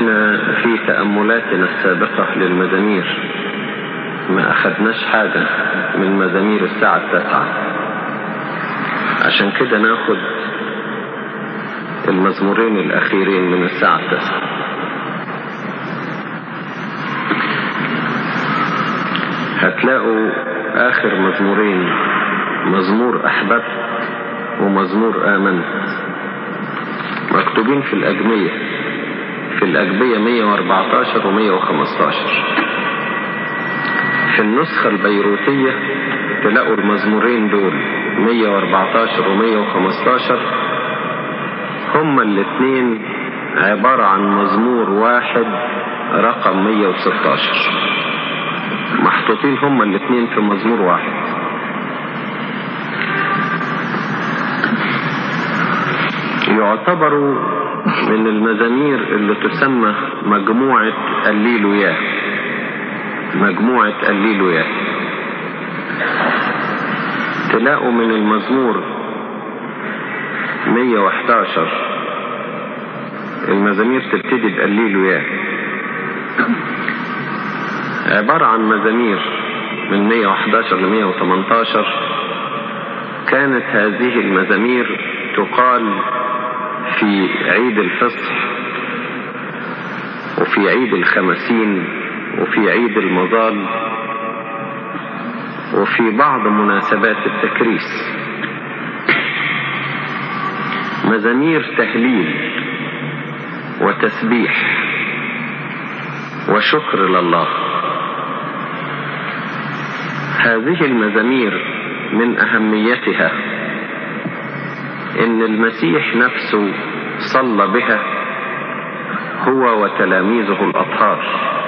احنا في تأملاتنا السابقة للمزامير ما اخدناش حاجة من مزامير الساعة التاسعة عشان كده ناخد المزمورين الاخيرين من الساعة التاسعة هتلاقوا اخر مزمورين مزمور احببت ومزمور امنت مكتوبين في الاجمية في الاجبية 114 و 115 في النسخة البيروتية تلاقوا المزمورين دول 114 و 115 هما الاثنين عبارة عن مزمور واحد رقم 116 محطوطين هما الاثنين في مزمور واحد يعتبروا من المزامير اللي تسمى مجموعة الليلويا مجموعة الليلويا تلاقوا من المزمور 111 المزامير تبتدي بأليلويا عبارة عن مزامير من 111 ل 118 كانت هذه المزامير تقال في عيد الفصح وفي عيد الخمسين وفي عيد المظال وفي بعض مناسبات التكريس مزامير تهليل وتسبيح وشكر لله هذه المزامير من أهميتها إن المسيح نفسه صلى بها هو وتلاميذه الأطهار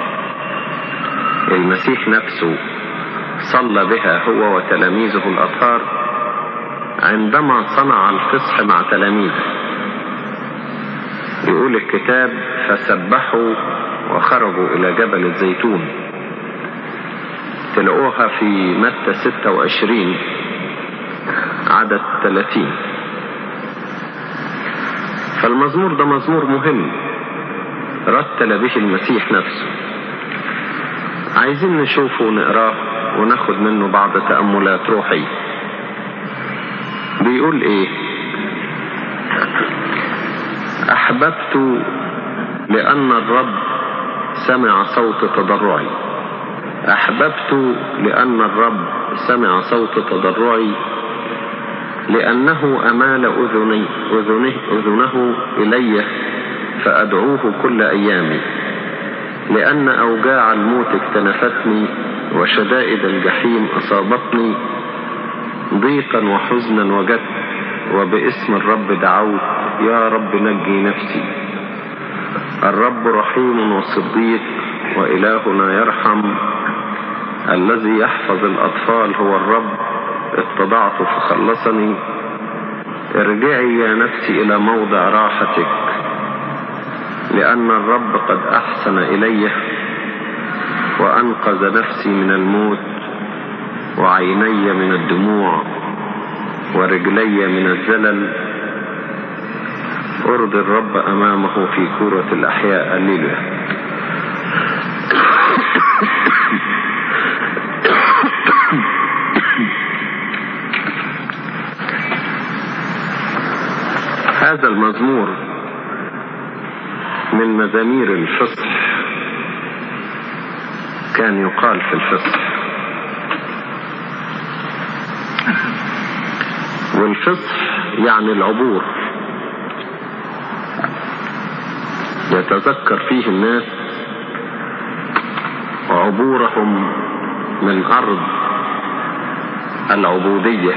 المسيح نفسه صلى بها هو وتلاميذه الأطهار عندما صنع الفصح مع تلاميذه يقول الكتاب فسبحوا وخرجوا إلى جبل الزيتون تلاقوها في متى 26 عدد 30 فالمزمور ده مزمور مهم رتل به المسيح نفسه عايزين نشوفه ونقراه وناخد منه بعض تأملات روحية بيقول ايه احببت لان الرب سمع صوت تضرعي احببت لان الرب سمع صوت تضرعي لانه امال اذني اذنه, أذنه الي فادعوه كل ايامي لان اوجاع الموت اكتنفتني وشدائد الجحيم اصابتني ضيقا وحزنا وجدت وباسم الرب دعوت يا رب نجي نفسي الرب رحيم وصديق وإلهنا يرحم الذي يحفظ الأطفال هو الرب اتضعت فخلصني ارجعي يا نفسي إلى موضع راحتك لأن الرب قد أحسن إلي وأنقذ نفسي من الموت وعيني من الدموع ورجلي من الزلل أرضي الرب أمامه في كورة الأحياء الليلة هذا المزمور من مزامير الفصح كان يقال في الفصح والفصح يعني العبور يتذكر فيه الناس عبورهم من أرض العبودية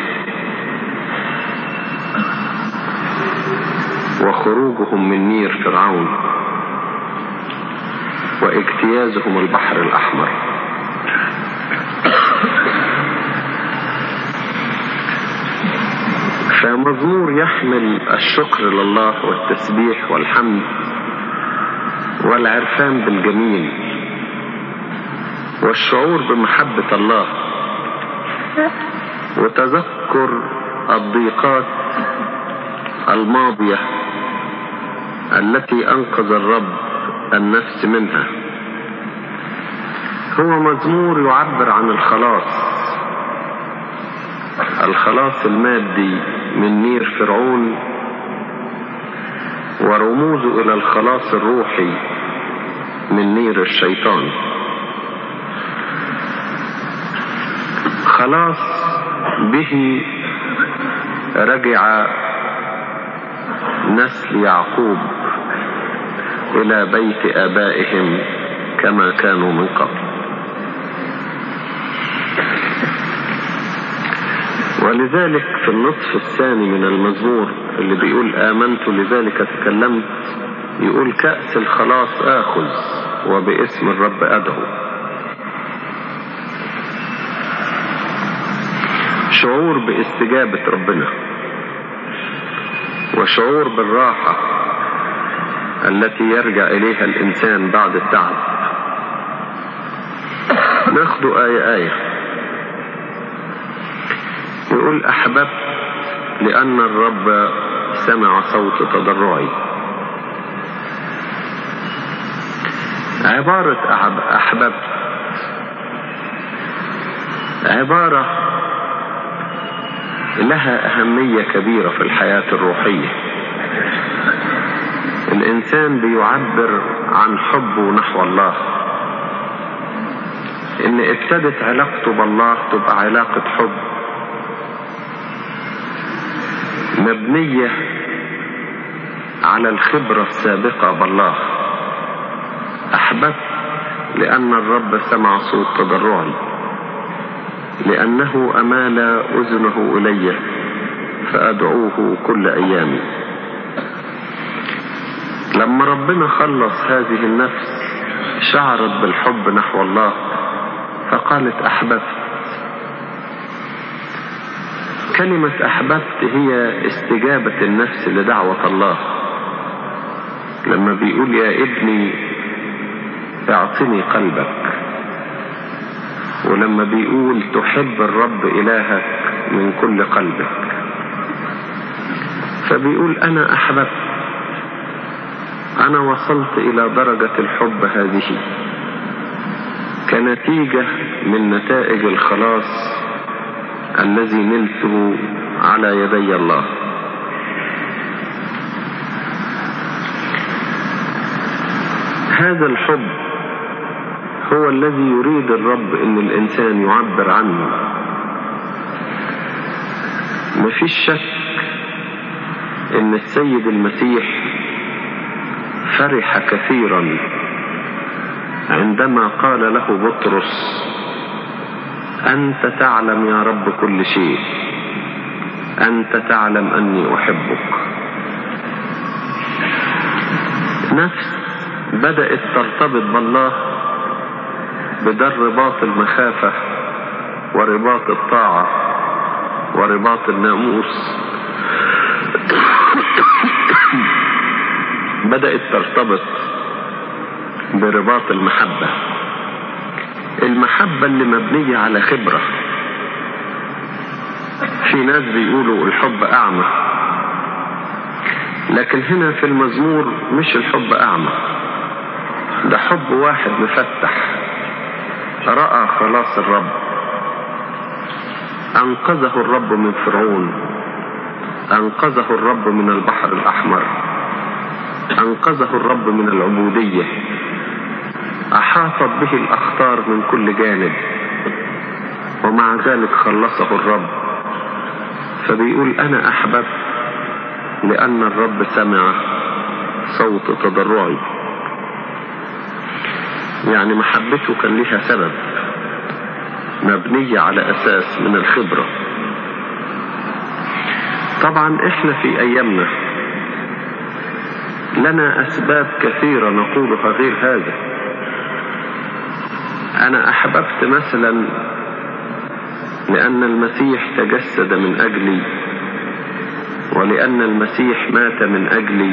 وخروجهم من نير فرعون واجتيازهم البحر الأحمر فمزمور يحمل الشكر لله والتسبيح والحمد والعرفان بالجميل والشعور بمحبة الله وتذكر الضيقات الماضية التي أنقذ الرب النفس منها هو مزمور يعبر عن الخلاص الخلاص المادي من نير فرعون ورموزه الى الخلاص الروحي من نير الشيطان خلاص به رجع نسل يعقوب الى بيت ابائهم كما كانوا من قبل ولذلك في النصف الثاني من المزمور اللي بيقول آمنت لذلك تكلمت يقول كأس الخلاص آخذ وباسم الرب أدعو شعور باستجابة ربنا وشعور بالراحة التي يرجع إليها الإنسان بعد التعب ناخد آية آية يقول أحببت لأن الرب سمع صوت تضرعي عبارة أحببت عبارة لها أهمية كبيرة في الحياة الروحية الإنسان بيعبر عن حبه نحو الله إن ابتدت علاقته بالله تبقى علاقة حب مبنية على الخبرة السابقة بالله أحببت لأن الرب سمع صوت تضرعي لأنه أمال أذنه إلي فأدعوه كل أيامي لما ربنا خلص هذه النفس شعرت بالحب نحو الله فقالت أحببت كلمة أحببت هي استجابة النفس لدعوة الله لما بيقول يا ابني اعطني قلبك ولما بيقول تحب الرب إلهك من كل قلبك فبيقول أنا أحببت أنا وصلت إلى درجة الحب هذه كنتيجة من نتائج الخلاص الذي نلته على يدي الله هذا الحب هو الذي يريد الرب ان الانسان يعبر عنه مفيش شك ان السيد المسيح فرح كثيرا عندما قال له بطرس أنت تعلم يا رب كل شيء أنت تعلم أني أحبك نفس بدأت ترتبط بالله بده رباط المخافة ورباط الطاعة ورباط الناموس بدأت ترتبط برباط المحبة المحبة اللي مبنية على خبرة في ناس بيقولوا الحب أعمى لكن هنا في المزمور مش الحب أعمى ده حب واحد مفتح رأى خلاص الرب أنقذه الرب من فرعون أنقذه الرب من البحر الأحمر أنقذه الرب من العبودية أحاطت به الأخطار من كل جانب ومع ذلك خلصه الرب فبيقول أنا أحببت لأن الرب سمع صوت تضرعي يعني محبته كان لها سبب مبنية على أساس من الخبرة طبعا احنا في أيامنا لنا أسباب كثيرة نقولها غير هذا أنا أحببت مثلا لأن المسيح تجسد من أجلي ولأن المسيح مات من أجلي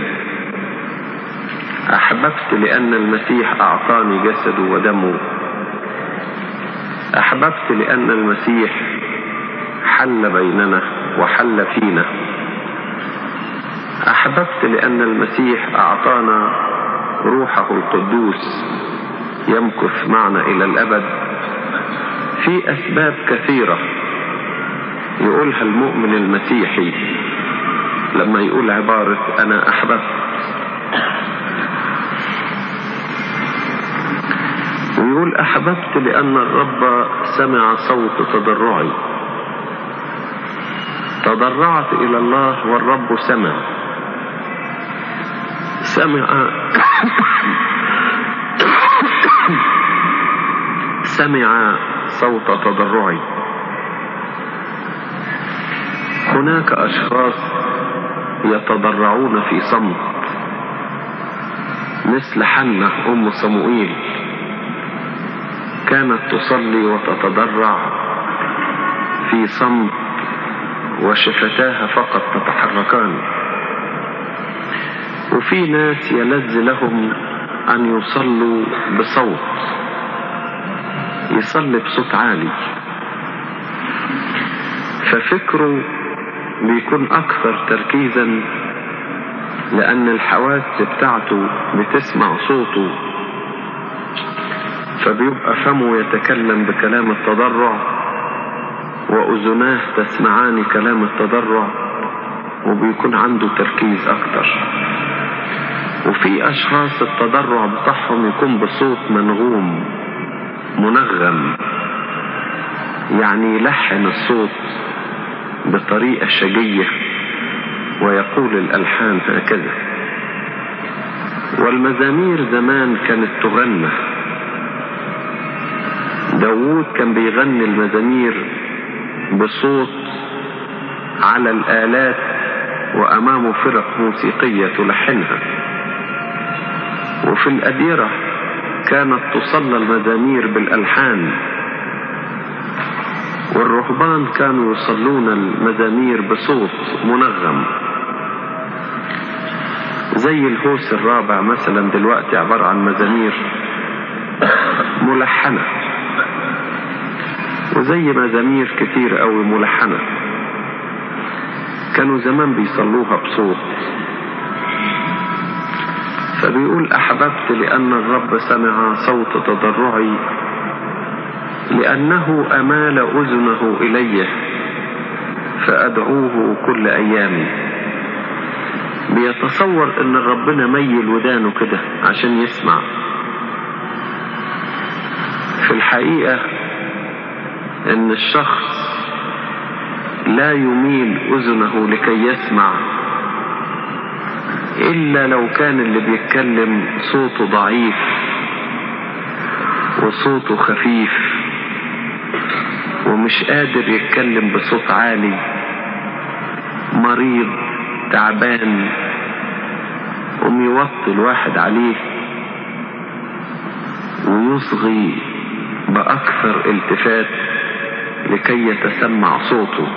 أحببت لأن المسيح أعطاني جسده ودمه أحببت لأن المسيح حل بيننا وحل فينا أحببت لأن المسيح أعطانا روحه القدوس يمكث معنا إلى الأبد في أسباب كثيرة يقولها المؤمن المسيحي لما يقول عبارة أنا أحببت ويقول أحببت لأن الرب سمع صوت تضرعي تضرعت إلى الله والرب سمع سمع سمع صوت تضرعي هناك أشخاص يتضرعون في صمت مثل حنة أم صموئيل كانت تصلي وتتضرع في صمت وشفتاها فقط تتحركان وفي ناس يلذ لهم أن يصلوا بصوت يصلي بصوت عالي ففكره بيكون أكثر تركيزا لأن الحواس بتاعته بتسمع صوته فبيبقى فمه يتكلم بكلام التضرع وأذناه تسمعان كلام التضرع وبيكون عنده تركيز أكتر وفي أشخاص التضرع بتاعهم يكون بصوت منغوم منغم يعني يلحن الصوت بطريقة شجية ويقول الألحان هكذا والمزامير زمان كانت تغنى داوود كان بيغني المزامير بصوت على الآلات وأمامه فرق موسيقية تلحنها وفي الأديرة كانت تصلى المزامير بالألحان والرهبان كانوا يصلون المزامير بصوت منغم زي الهوس الرابع مثلا دلوقتي عبارة عن مزامير ملحنة وزي مزامير كتير قوي ملحنة كانوا زمان بيصلوها بصوت فبيقول أحببت لأن الرب سمع صوت تضرعي لأنه أمال أذنه إلي فأدعوه كل أيامي بيتصور ان ربنا ميل ودانه كده عشان يسمع في الحقيقة ان الشخص لا يميل اذنه لكي يسمع الا لو كان اللي بيتكلم صوته ضعيف وصوته خفيف ومش قادر يتكلم بصوت عالي مريض تعبان قوم يوطي الواحد عليه ويصغي بأكثر التفات لكي يتسمع صوته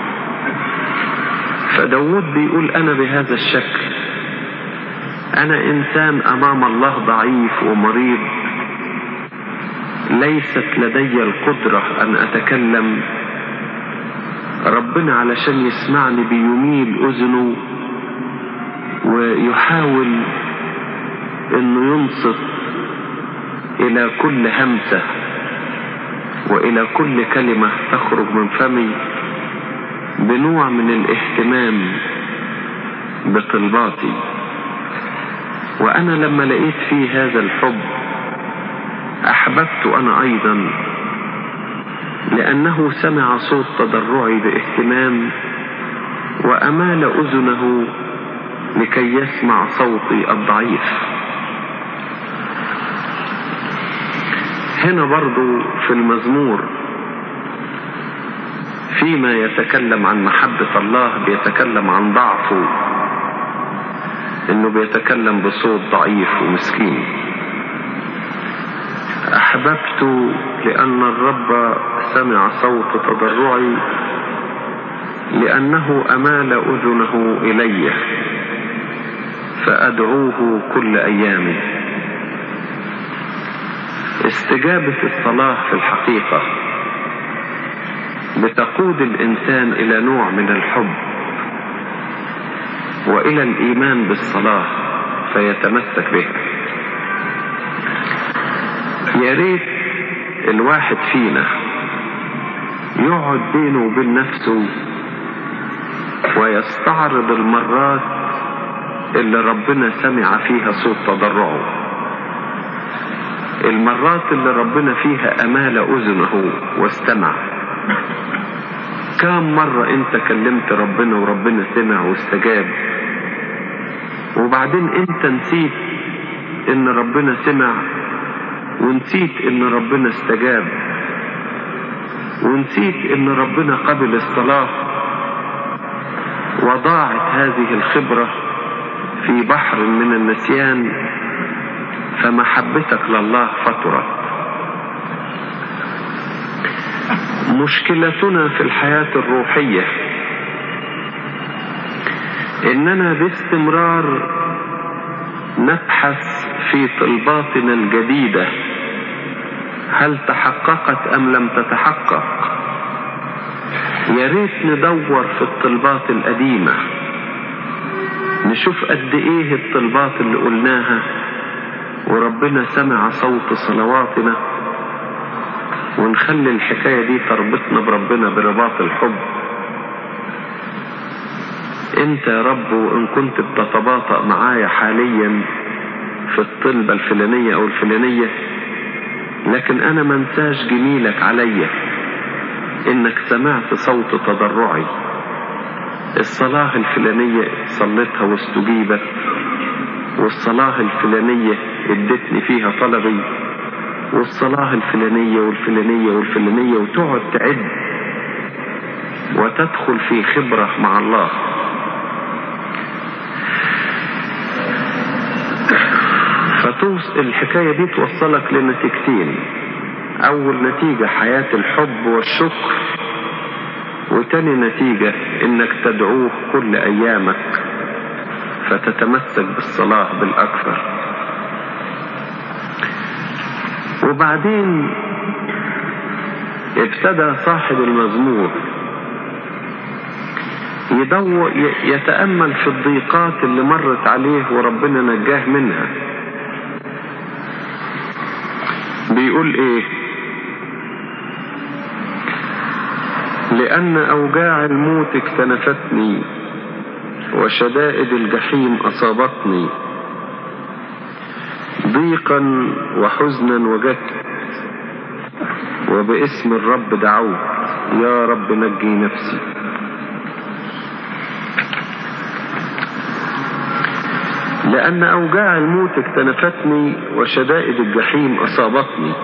فداود بيقول أنا بهذا الشكل أنا إنسان أمام الله ضعيف ومريض ليست لدي القدرة أن أتكلم ربنا علشان يسمعني بيميل أذنه ويحاول انه ينصت الى كل همسة والى كل كلمة تخرج من فمي بنوع من الاهتمام بطلباتي وانا لما لقيت فيه هذا الحب احببت انا ايضا لانه سمع صوت تضرعي باهتمام وامال اذنه لكي يسمع صوتي الضعيف هنا برضو في المزمور فيما يتكلم عن محبة الله بيتكلم عن ضعفه انه بيتكلم بصوت ضعيف ومسكين احببت لان الرب سمع صوت تضرعي لانه امال اذنه الي فأدعوه كل أيامي استجابة الصلاة في الحقيقة بتقود الإنسان إلى نوع من الحب وإلى الإيمان بالصلاة فيتمسك بها يا ريت الواحد فينا يقعد بينه وبين نفسه ويستعرض المرات اللي ربنا سمع فيها صوت تضرعه المرات اللي ربنا فيها أمال أذنه واستمع كم مرة انت كلمت ربنا وربنا سمع واستجاب وبعدين انت نسيت ان ربنا سمع ونسيت ان ربنا استجاب ونسيت ان ربنا قبل الصلاة وضاعت هذه الخبرة في بحر من النسيان فمحبتك لله فترت مشكلتنا في الحياة الروحية اننا باستمرار نبحث في طلباتنا الجديدة هل تحققت ام لم تتحقق يا ريت ندور في الطلبات القديمة نشوف قد ايه الطلبات اللي قلناها وربنا سمع صوت صلواتنا ونخلي الحكاية دي تربطنا بربنا برباط الحب انت يا رب وان كنت بتتباطأ معايا حاليا في الطلبة الفلانية او الفلانية لكن انا منساش جميلك عليا انك سمعت صوت تضرعي الصلاة الفلانية صليتها واستجيبت والصلاة الفلانية ادتني فيها طلبي والصلاة الفلانية والفلانية والفلانية وتقعد تعد وتدخل في خبرة مع الله فتوص الحكاية دي توصلك لنتيجتين أول نتيجة حياة الحب والشكر وتاني نتيجة إنك تدعوه كل أيامك فتتمسك بالصلاة بالأكثر وبعدين ابتدى صاحب المزمور يدور يتأمل في الضيقات اللي مرت عليه وربنا نجاه منها بيقول ايه لأن أوجاع الموت اكتنفتني وشدائد الجحيم أصابتني ضيقا وحزنا وجدت وباسم الرب دعوت يا رب نجي نفسي لأن أوجاع الموت اكتنفتني وشدائد الجحيم أصابتني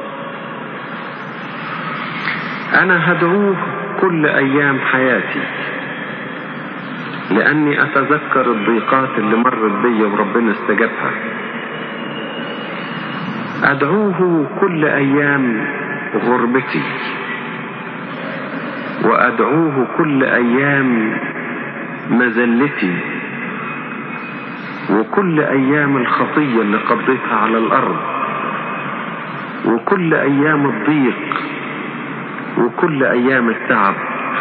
أنا هدعوه كل أيام حياتي لأني أتذكر الضيقات اللي مرت بي وربنا استجابها أدعوه كل أيام غربتي وأدعوه كل أيام مذلتي وكل أيام الخطية اللي قضيتها على الأرض وكل أيام الضيق وكل أيام التعب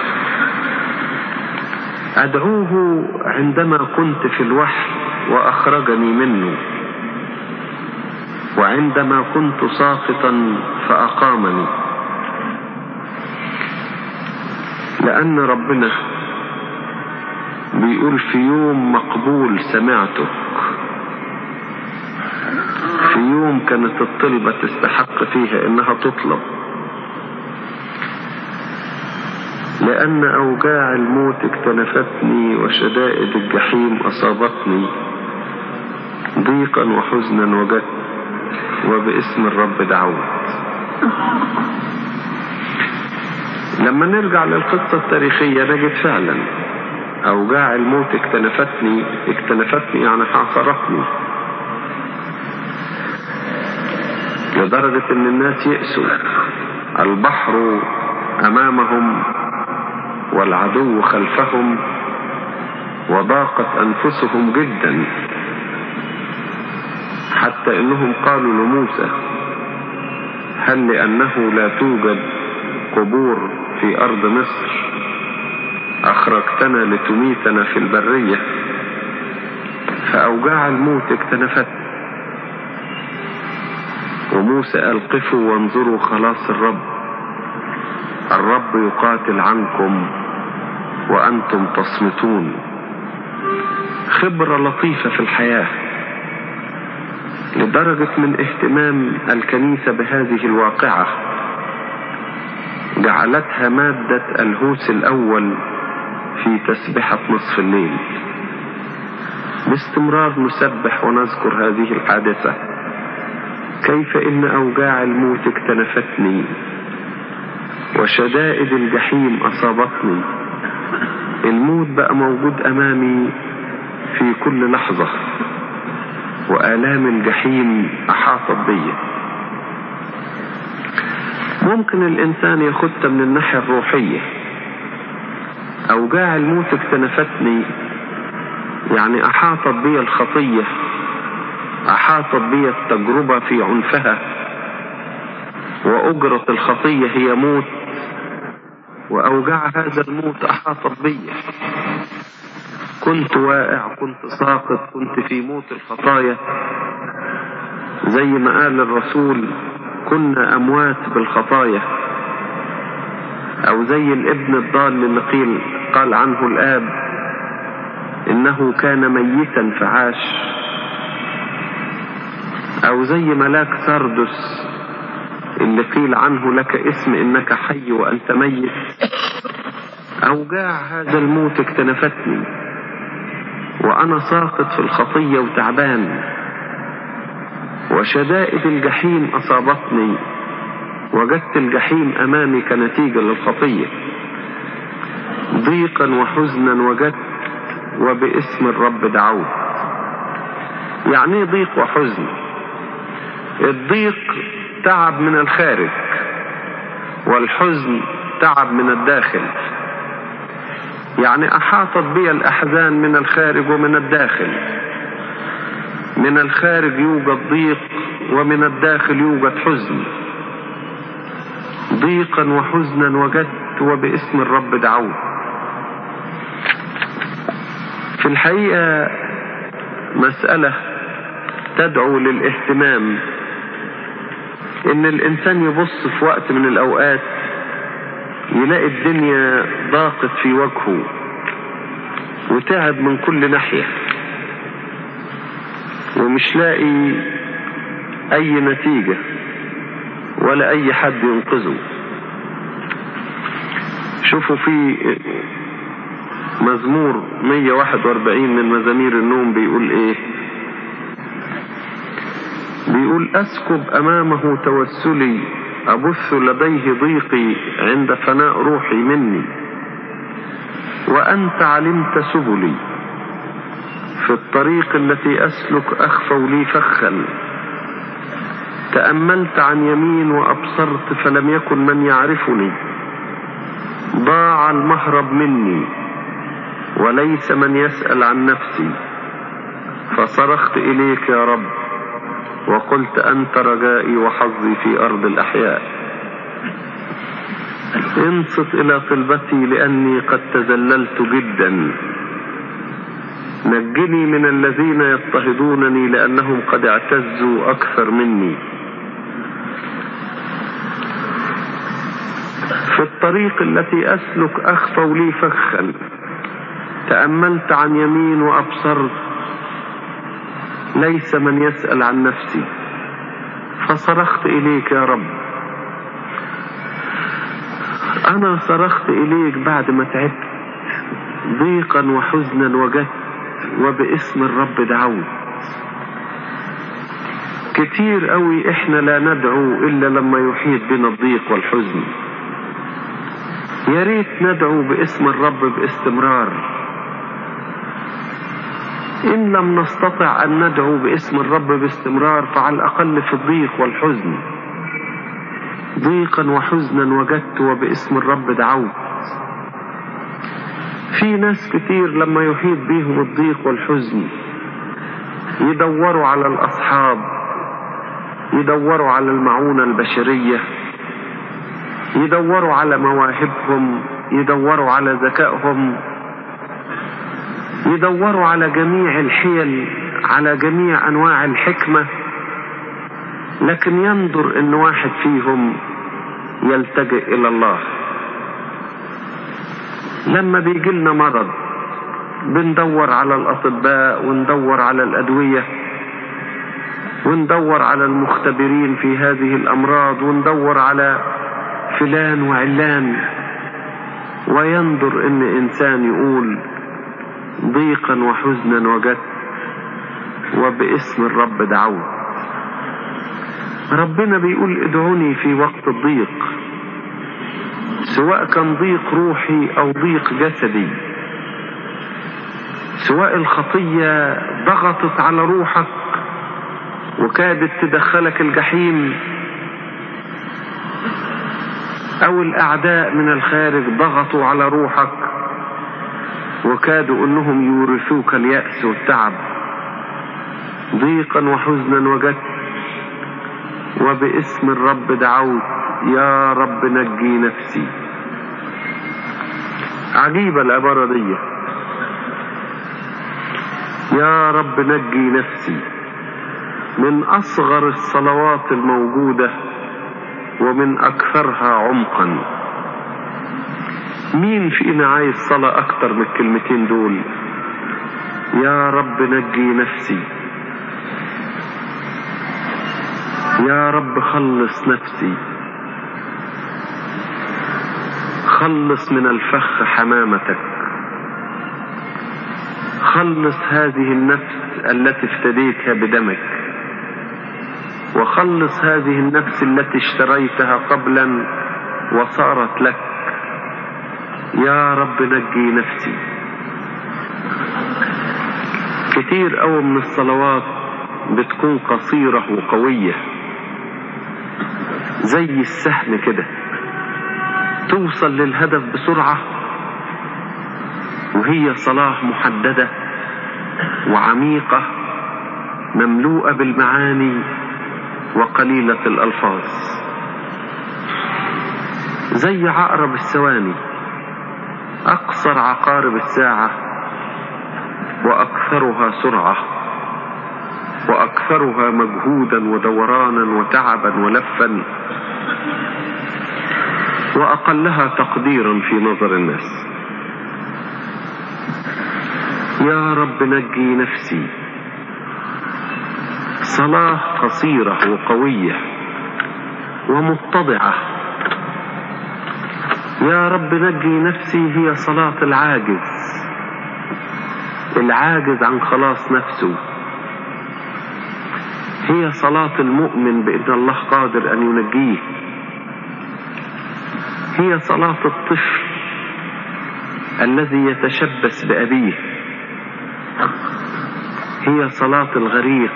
أدعوه عندما كنت في الوحل وأخرجني منه وعندما كنت ساقطا فأقامني لأن ربنا بيقول في يوم مقبول سمعتك في يوم كانت الطلبة تستحق فيها انها تطلب لأن أوجاع الموت اكتنفتني وشدائد الجحيم أصابتني ضيقا وحزنا وجدت وباسم الرب دعوت لما نرجع للقصة التاريخية نجد فعلا أوجاع الموت اكتنفتني اكتنفتني يعني حاصرتني لدرجة ان الناس يأسوا البحر امامهم والعدو خلفهم وضاقت انفسهم جدا حتى انهم قالوا لموسى هل لانه لا توجد قبور في ارض مصر اخرجتنا لتميتنا في البرية فاوجاع الموت اكتنفتنا وموسى قال قفوا وانظروا خلاص الرب الرب يقاتل عنكم وأنتم تصمتون خبرة لطيفة في الحياة لدرجة من اهتمام الكنيسة بهذه الواقعة جعلتها مادة الهوس الأول في تسبحة نصف الليل باستمرار نسبح ونذكر هذه الحادثة كيف إن أوجاع الموت اكتنفتني وشدائد الجحيم أصابتني الموت بقى موجود أمامي في كل لحظة وآلام الجحيم أحاطت بي ممكن الإنسان ياخدها من الناحية الروحية أوجاع الموت اكتنفتني يعني أحاطت بي الخطية أحاطت بي التجربة في عنفها وأجرة الخطية هي موت وأوجاع هذا الموت أحاطت بي كنت واقع كنت ساقط كنت في موت الخطايا زي ما قال الرسول كنا أموات بالخطايا أو زي الابن الضال اللي قيل قال عنه الآب إنه كان ميتا فعاش أو زي ملاك سردس اللي قيل عنه لك اسم إنك حي وأنت ميت أوجاع هذا الموت اكتنفتني وأنا ساقط في الخطية وتعبان وشدائد الجحيم أصابتني وجدت الجحيم أمامي كنتيجة للخطية ضيقا وحزنا وجدت وباسم الرب دعوت يعني ايه ضيق وحزن الضيق تعب من الخارج والحزن تعب من الداخل يعني أحاطت بي الأحزان من الخارج ومن الداخل من الخارج يوجد ضيق ومن الداخل يوجد حزن ضيقا وحزنا وجدت وباسم الرب دعوت في الحقيقة مسألة تدعو للاهتمام ان الانسان يبص في وقت من الاوقات يلاقي الدنيا ضاقت في وجهه وتعب من كل ناحية ومش لاقي اي نتيجة ولا اي حد ينقذه شوفوا في مزمور 141 من مزامير النوم بيقول ايه بيقول اسكب امامه توسلي ابث لديه ضيقي عند فناء روحي مني وانت علمت سبلي في الطريق التي اسلك اخفوا لي فخا تاملت عن يمين وابصرت فلم يكن من يعرفني ضاع المهرب مني وليس من يسال عن نفسي فصرخت اليك يا رب وقلت أنت رجائي وحظي في أرض الأحياء انصت إلى طلبتي لأني قد تذللت جدا نجني من الذين يضطهدونني لأنهم قد اعتزوا أكثر مني في الطريق التي أسلك أخفوا لي فخا تأملت عن يمين وأبصرت ليس من يسأل عن نفسي فصرخت إليك يا رب أنا صرخت إليك بعد ما تعبت ضيقا وحزنا وجدت وباسم الرب دعوت كتير قوي احنا لا ندعو الا لما يحيط بنا الضيق والحزن يا ريت ندعو باسم الرب باستمرار إن لم نستطع أن ندعو باسم الرب باستمرار فعلى الأقل في الضيق والحزن ضيقا وحزنا وجدت وباسم الرب دعوت في ناس كتير لما يحيط بهم الضيق والحزن يدوروا على الأصحاب يدوروا على المعونة البشرية يدوروا على مواهبهم يدوروا على ذكائهم يدوروا على جميع الحيل على جميع انواع الحكمة لكن ينظر ان واحد فيهم يلتجئ الى الله لما بيجي لنا مرض بندور على الاطباء وندور على الادويه وندور على المختبرين في هذه الامراض وندور على فلان وعلان وينظر ان انسان يقول ضيقا وحزنا وجدت وباسم الرب دعوت ربنا بيقول ادعوني في وقت الضيق سواء كان ضيق روحي او ضيق جسدي سواء الخطية ضغطت على روحك وكادت تدخلك الجحيم او الاعداء من الخارج ضغطوا على روحك وكادوا انهم يورثوك اليأس والتعب ضيقا وحزنا وجدت وباسم الرب دعوت يا رب نجي نفسي عجيبة العبارة دي يا رب نجي نفسي من أصغر الصلوات الموجودة ومن أكثرها عمقا مين فينا عايز صلاة أكتر من الكلمتين دول يا رب نجي نفسي يا رب خلص نفسي خلص من الفخ حمامتك خلص هذه النفس التي افتديتها بدمك وخلص هذه النفس التي اشتريتها قبلا وصارت لك يا رب نجي نفسي كتير قوي من الصلوات بتكون قصيرة وقوية زي السهم كده توصل للهدف بسرعة وهي صلاة محددة وعميقة مملوءة بالمعاني وقليلة الألفاظ زي عقرب الثواني أقصر عقارب الساعة وأكثرها سرعة وأكثرها مجهودا ودورانا وتعبا ولفا وأقلها تقديرا في نظر الناس يا رب نجي نفسي صلاة قصيرة وقوية ومتضعة يا رب نجي نفسي هي صلاة العاجز العاجز عن خلاص نفسه هي صلاة المؤمن بأن الله قادر أن ينجيه هي صلاة الطفل الذي يتشبث بأبيه هي صلاة الغريق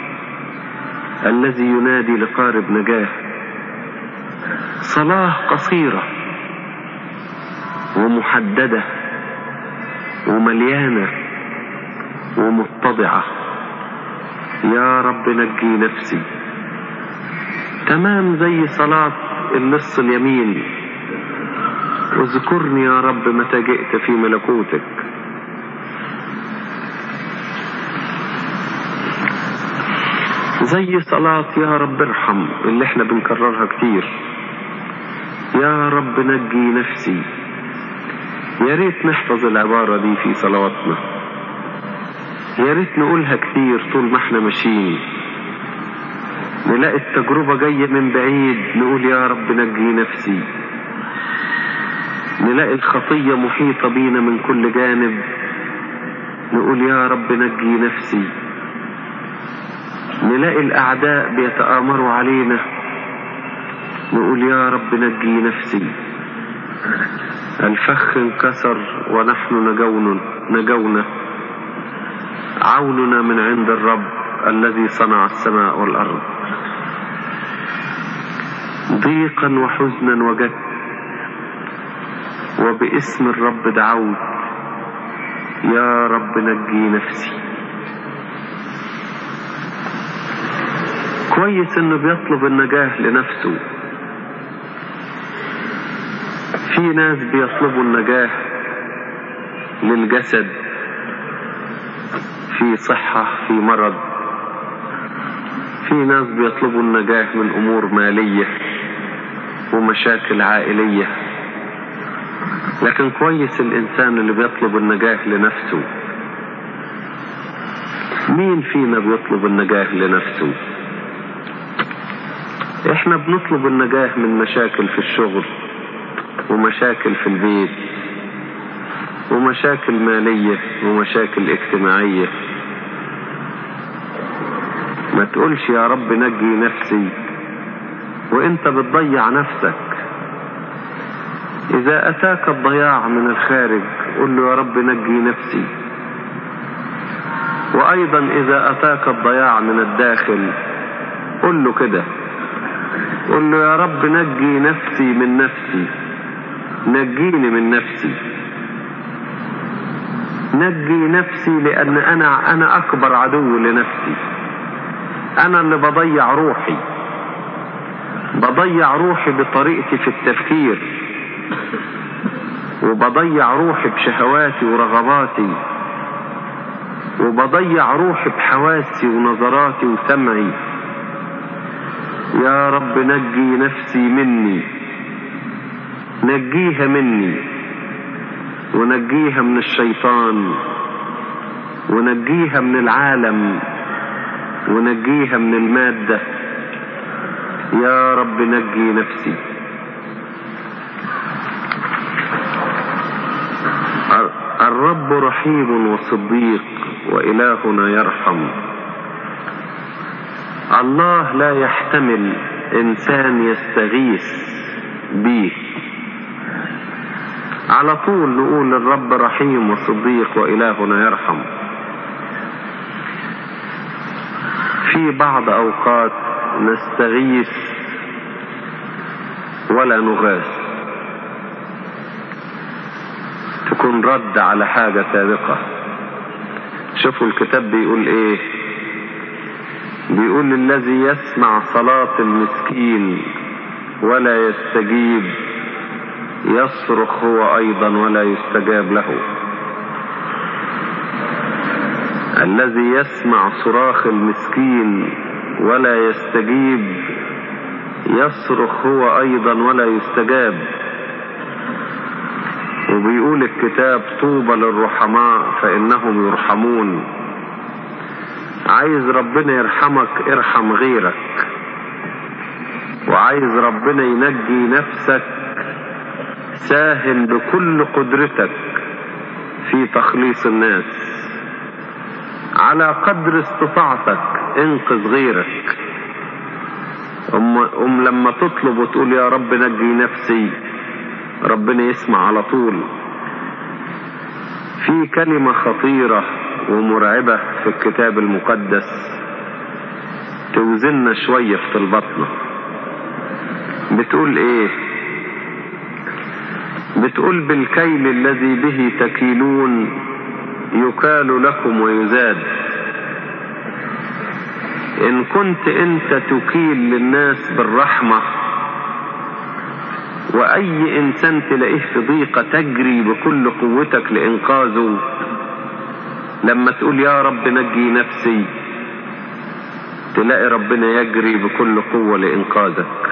الذي ينادي لقارب نجاه صلاة قصيرة ومحددة ومليانة ومتضعة يا رب نجي نفسي تمام زي صلاة اللص اليمين اذكرني يا رب متى جئت في ملكوتك زي صلاة يا رب ارحم اللي احنا بنكررها كتير يا رب نجي نفسي يا ريت نحفظ العبارة دي في صلواتنا يا ريت نقولها كتير طول ما احنا ماشيين نلاقي التجربة جاية من بعيد نقول يا رب نجي نفسي نلاقي الخطية محيطة بينا من كل جانب نقول يا رب نجي نفسي نلاقي الأعداء بيتآمروا علينا نقول يا رب نجي نفسي الفخ انكسر ونحن نجون نجونا عوننا من عند الرب الذي صنع السماء والأرض ضيقا وحزنا وجدت وباسم الرب دعوت يا رب نجي نفسي كويس انه بيطلب النجاة لنفسه في ناس بيطلبوا النجاة للجسد في صحة في مرض في ناس بيطلبوا النجاة من أمور مالية ومشاكل عائلية لكن كويس الإنسان اللي بيطلب النجاة لنفسه مين فينا بيطلب النجاة لنفسه احنا بنطلب النجاة من مشاكل في الشغل ومشاكل في البيت ومشاكل مالية ومشاكل اجتماعية ما تقولش يا رب نجي نفسي وانت بتضيع نفسك اذا اتاك الضياع من الخارج قل له يا رب نجي نفسي وايضا اذا اتاك الضياع من الداخل قل له كده قل له يا رب نجي نفسي من نفسي نجيني من نفسي نجي نفسي لان انا انا اكبر عدو لنفسي انا اللي بضيع روحي بضيع روحي بطريقتي في التفكير وبضيع روحي بشهواتي ورغباتي وبضيع روحي بحواسي ونظراتي وسمعي يا رب نجي نفسي مني نجيها مني ونجيها من الشيطان ونجيها من العالم ونجيها من المادة يا رب نجي نفسي الرب رحيم وصديق وإلهنا يرحم الله لا يحتمل إنسان يستغيث به على طول نقول الرب رحيم وصديق وإلهنا يرحم في بعض أوقات نستغيث ولا نغاث تكون رد على حاجة سابقة شوفوا الكتاب بيقول ايه بيقول الذي يسمع صلاة المسكين ولا يستجيب يصرخ هو ايضا ولا يستجاب له الذي يسمع صراخ المسكين ولا يستجيب يصرخ هو ايضا ولا يستجاب وبيقول الكتاب طوبى للرحماء فانهم يرحمون عايز ربنا يرحمك ارحم غيرك وعايز ربنا ينجي نفسك ساهم بكل قدرتك في تخليص الناس على قدر استطاعتك انقذ غيرك أم, أم لما تطلب وتقول يا رب نجي نفسي ربنا يسمع على طول في كلمة خطيرة ومرعبة في الكتاب المقدس توزننا شوية في البطنة بتقول ايه بتقول بالكيل الذي به تكيلون يكال لكم ويزاد ان كنت انت تكيل للناس بالرحمة واي انسان تلاقيه في ضيقة تجري بكل قوتك لانقاذه لما تقول يا رب نجي نفسي تلاقي ربنا يجري بكل قوة لانقاذك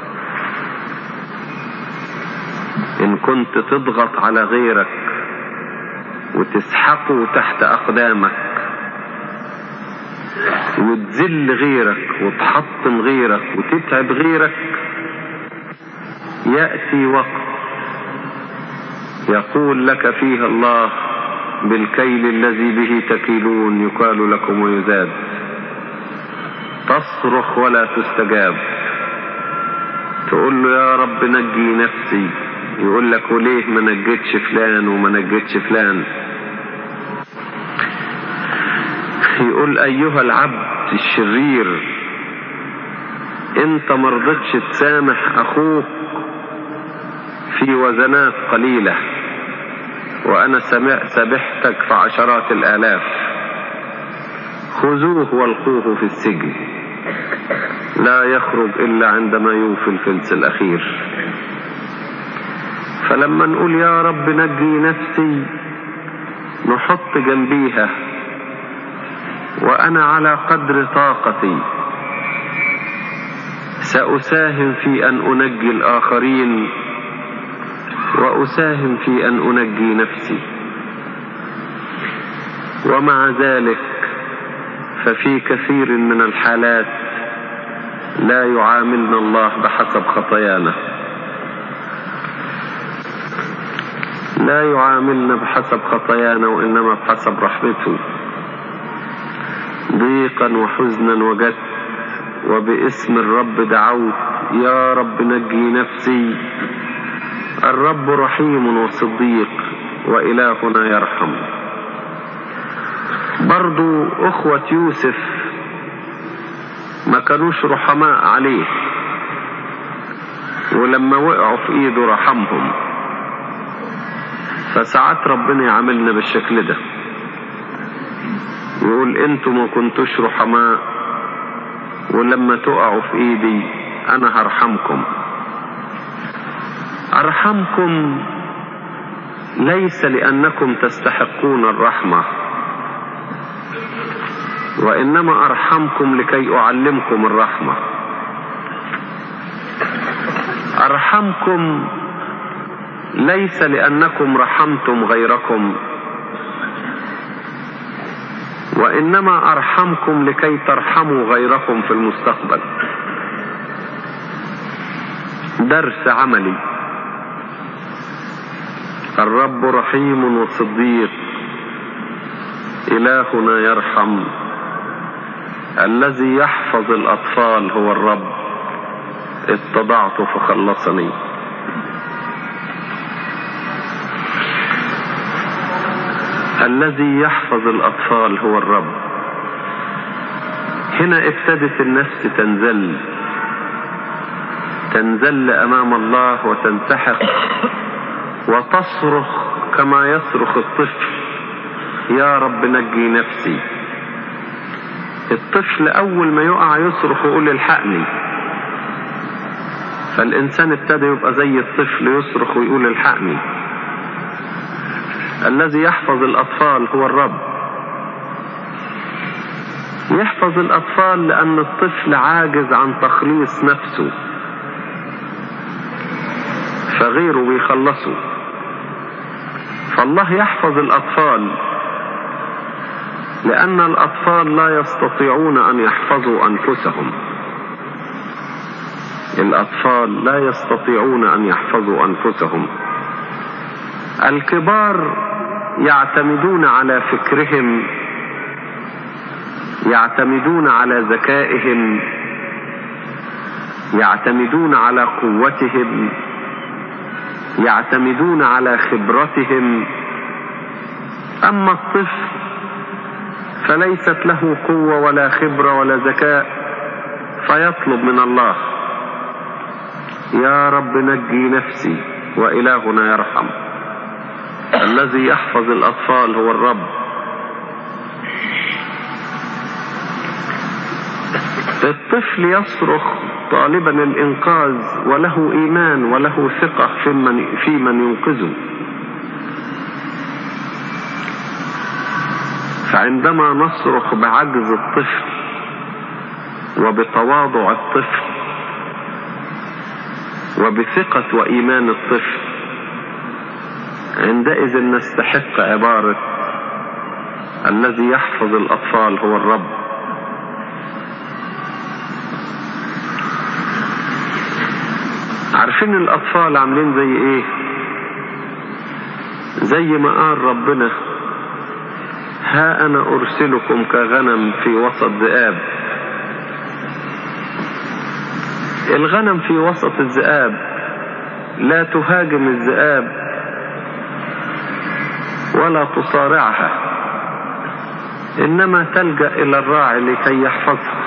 ان كنت تضغط على غيرك وتسحقه تحت اقدامك وتذل غيرك وتحطم غيرك وتتعب غيرك يأتي وقت يقول لك فيه الله بالكيل الذي به تكيلون يقال لكم ويزاد تصرخ ولا تستجاب تقول له يا رب نجي نفسي يقول لك وليه ما نجيتش فلان وما نجيتش فلان يقول ايها العبد الشرير انت مرضتش تسامح اخوك في وزنات قليلة وانا سبحتك في عشرات الالاف خذوه والقوه في السجن لا يخرج الا عندما يوفي الفلس الاخير فلما نقول يا رب نجي نفسي نحط جنبيها وانا على قدر طاقتي سأساهم في أن أنجي الآخرين وأساهم في أن أنجي نفسي ومع ذلك ففي كثير من الحالات لا يعاملنا الله بحسب خطايانا لا يعاملنا بحسب خطايانا وإنما بحسب رحمته ضيقا وحزنا وجدت وباسم الرب دعوت يا رب نجي نفسي الرب رحيم وصديق وإلهنا يرحم برضو أخوة يوسف ما كانوش رحماء عليه ولما وقعوا في ايده رحمهم فساعات ربنا يعاملنا بالشكل ده يقول انتوا ما كنتوش رحماء ولما تقعوا في ايدي انا هرحمكم ارحمكم ليس لانكم تستحقون الرحمه وانما ارحمكم لكي اعلمكم الرحمه ارحمكم ليس لانكم رحمتم غيركم وانما ارحمكم لكي ترحموا غيركم في المستقبل درس عملي الرب رحيم وصديق الهنا يرحم الذي يحفظ الاطفال هو الرب اتضعت فخلصني الذي يحفظ الاطفال هو الرب هنا ابتدت النفس تنزل تنزل امام الله وتنسحق وتصرخ كما يصرخ الطفل يا رب نجي نفسي الطفل اول ما يقع يصرخ ويقول الحقني فالانسان ابتدى يبقى زي الطفل يصرخ ويقول الحقني الذي يحفظ الاطفال هو الرب يحفظ الاطفال لان الطفل عاجز عن تخليص نفسه فغيره بيخلصه فالله يحفظ الاطفال لان الاطفال لا يستطيعون ان يحفظوا انفسهم الاطفال لا يستطيعون ان يحفظوا انفسهم الكبار يعتمدون على فكرهم يعتمدون على ذكائهم يعتمدون على قوتهم يعتمدون على خبرتهم اما الطفل فليست له قوه ولا خبره ولا ذكاء فيطلب من الله يا رب نجي نفسي والهنا يرحم الذي يحفظ الاطفال هو الرب الطفل يصرخ طالبا الانقاذ وله ايمان وله ثقه في من, في من ينقذه فعندما نصرخ بعجز الطفل وبتواضع الطفل وبثقه وايمان الطفل عندئذ نستحق عباره الذي يحفظ الاطفال هو الرب عارفين الاطفال عاملين زي ايه زي ما قال ربنا ها انا ارسلكم كغنم في وسط ذئاب الغنم في وسط الذئاب لا تهاجم الذئاب ولا تصارعها انما تلجا الى الراعي لكي يحفظها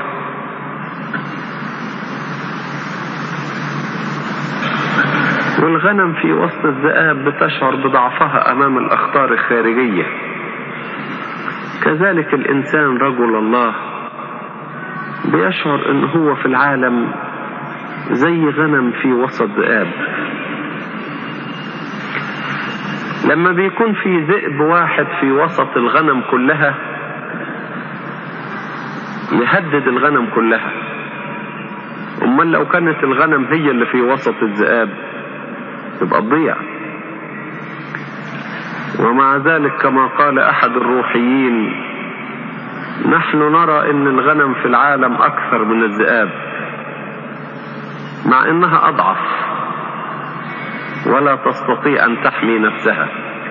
والغنم في وسط الذئاب بتشعر بضعفها امام الاخطار الخارجيه كذلك الانسان رجل الله بيشعر ان هو في العالم زي غنم في وسط ذئاب لما بيكون في ذئب واحد في وسط الغنم كلها يهدد الغنم كلها امال لو كانت الغنم هي اللي في وسط الذئاب تبقى تضيع ومع ذلك كما قال احد الروحيين نحن نرى ان الغنم في العالم اكثر من الذئاب مع انها اضعف ولا تستطيع ان تحمي نفسها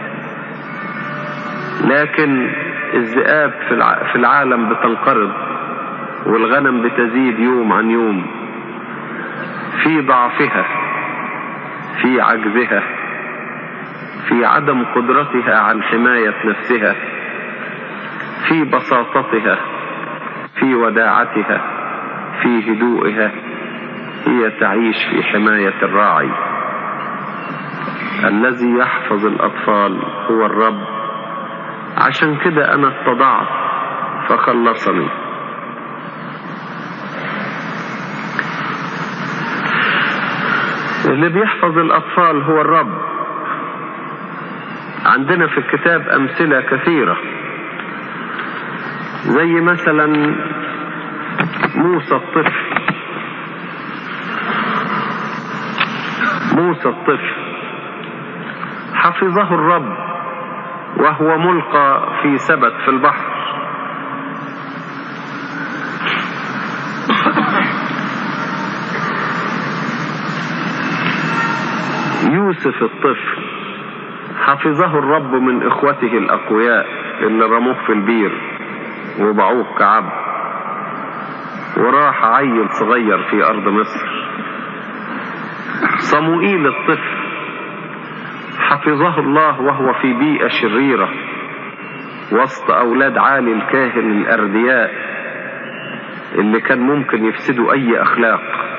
لكن الذئاب في العالم بتنقرض والغنم بتزيد يوم عن يوم في ضعفها في عجزها في عدم قدرتها عن حماية نفسها في بساطتها في وداعتها في هدوئها هي تعيش في حماية الراعي الذي يحفظ الأطفال هو الرب عشان كده أنا اتضعت فخلصني اللي بيحفظ الأطفال هو الرب عندنا في الكتاب أمثلة كثيرة زي مثلا موسى الطفل موسى الطفل حفظه الرب وهو ملقى في سبت في البحر يوسف الطفل حفظه الرب من اخوته الاقوياء اللي رموه في البير وباعوه كعبد وراح عيل صغير في ارض مصر صموئيل الطفل حفظه الله وهو في بيئة شريرة وسط أولاد عالي الكاهن الأردياء اللي كان ممكن يفسدوا أي أخلاق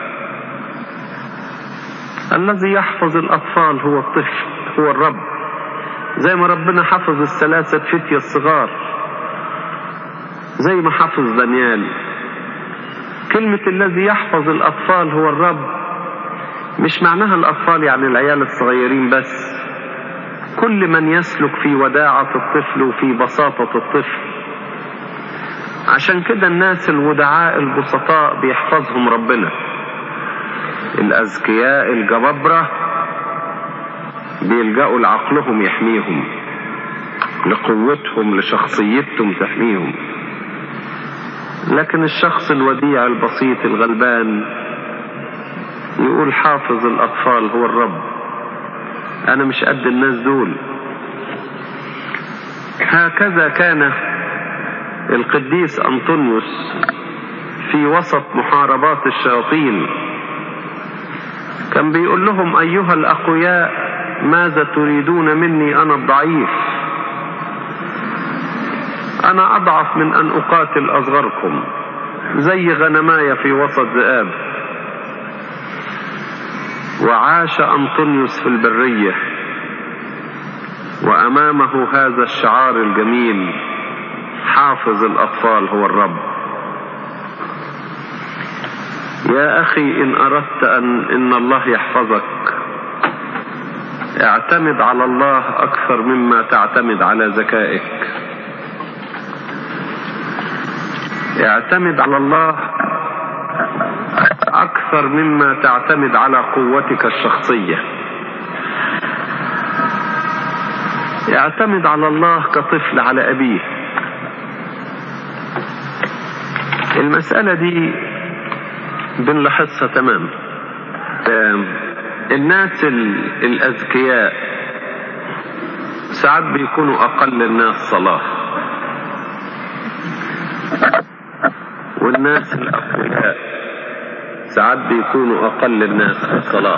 الذي يحفظ الأطفال هو الطفل هو الرب زي ما ربنا حفظ الثلاثة فتية الصغار زي ما حفظ دانيال كلمة الذي يحفظ الأطفال هو الرب مش معناها الأطفال يعني العيال الصغيرين بس كل من يسلك في وداعة الطفل وفي بساطة الطفل عشان كده الناس الودعاء البسطاء بيحفظهم ربنا الأذكياء الجبابرة بيلجأوا لعقلهم يحميهم لقوتهم لشخصيتهم تحميهم لكن الشخص الوديع البسيط الغلبان يقول حافظ الأطفال هو الرب أنا مش قد الناس دول هكذا كان القديس أنطونيوس في وسط محاربات الشياطين كان بيقول لهم أيها الأقوياء ماذا تريدون مني أنا الضعيف أنا أضعف من أن أقاتل أصغركم زي غنماية في وسط ذئاب وعاش أنطونيوس في البرية وأمامه هذا الشعار الجميل حافظ الأطفال هو الرب يا أخي إن أردت أن إن الله يحفظك اعتمد على الله أكثر مما تعتمد على ذكائك اعتمد على الله أكثر مما تعتمد على قوتك الشخصية اعتمد على الله كطفل على أبيه المسألة دي بنلاحظها تمام الناس الأذكياء ساعات بيكونوا أقل الناس صلاة والناس الأقوياء ساعات بيكونوا أقل الناس في الصلاة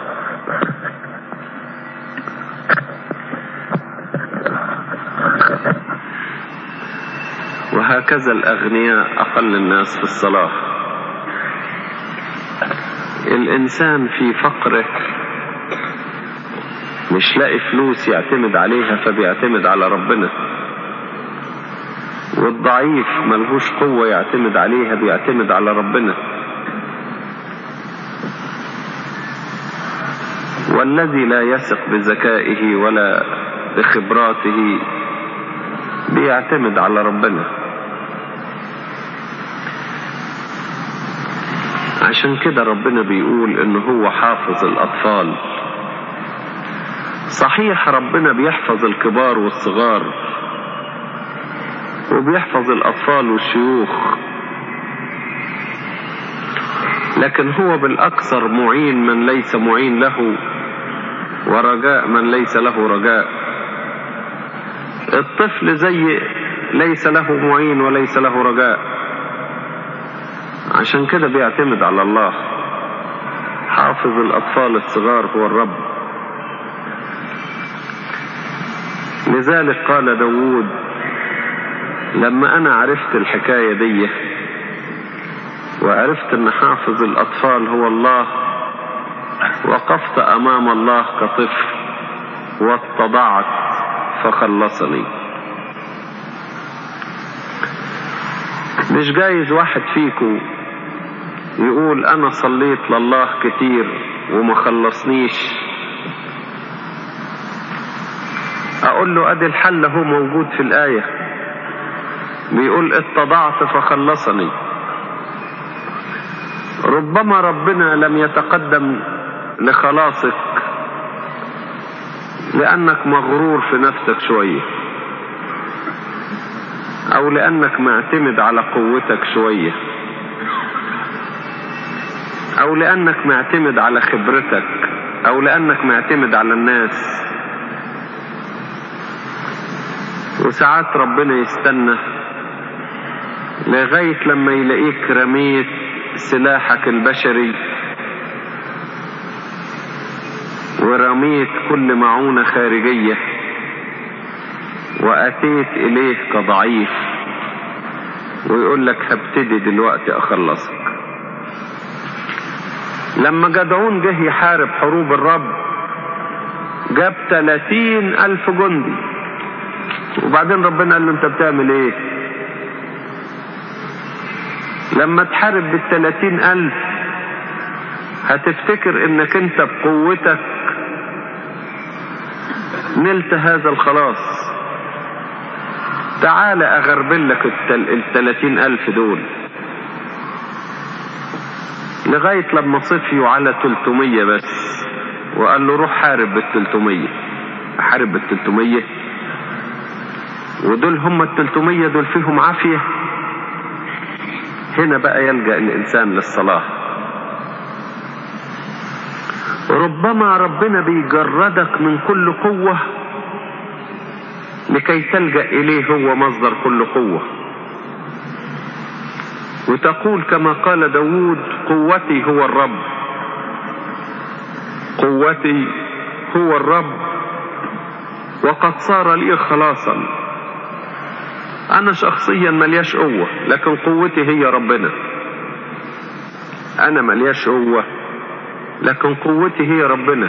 وهكذا الأغنياء أقل الناس في الصلاة الإنسان في فقره مش لاقي فلوس يعتمد عليها فبيعتمد على ربنا والضعيف ملهوش قوة يعتمد عليها بيعتمد على ربنا والذي لا يثق بذكائه ولا بخبراته بيعتمد على ربنا عشان كده ربنا بيقول ان هو حافظ الاطفال صحيح ربنا بيحفظ الكبار والصغار وبيحفظ الاطفال والشيوخ لكن هو بالاكثر معين من ليس معين له ورجاء من ليس له رجاء الطفل زي ليس له معين وليس له رجاء عشان كده بيعتمد على الله حافظ الأطفال الصغار هو الرب لذلك قال داود لما أنا عرفت الحكاية دي وعرفت أن حافظ الأطفال هو الله وقفت أمام الله كطفل واتضعت فخلصني مش جايز واحد فيكم يقول انا صليت لله كتير وما خلصنيش اقول له ادي الحل هو موجود في الايه بيقول اتضعت فخلصني ربما ربنا لم يتقدم لخلاصك لانك مغرور في نفسك شويه او لانك معتمد على قوتك شويه او لانك معتمد على خبرتك او لانك معتمد على الناس وساعات ربنا يستنى لغاية لما يلاقيك رميت سلاحك البشري ورميت كل معونة خارجية وأتيت إليه كضعيف ويقول لك هبتدي دلوقتي أخلصك لما جدعون جه يحارب حروب الرب جاب تلاتين ألف جندي وبعدين ربنا قال له أنت بتعمل إيه لما تحارب بالتلاتين ألف هتفتكر انك انت بقوتك نلت هذا الخلاص تعال اغربل لك التل... التلاتين الف دول لغاية لما صفيوا على تلتمية بس وقال له روح حارب بالتلتمية حارب بالتلتمية ودول هم التلتمية دول فيهم عافية هنا بقى يلجأ الإنسان للصلاة ربما ربنا بيجردك من كل قوة لكي تلجأ إليه هو مصدر كل قوة وتقول كما قال داود قوتي هو الرب قوتي هو الرب وقد صار لي خلاصا انا شخصيا ملياش قوة لكن قوتي هي ربنا انا ملياش قوة لكن قوتي هي ربنا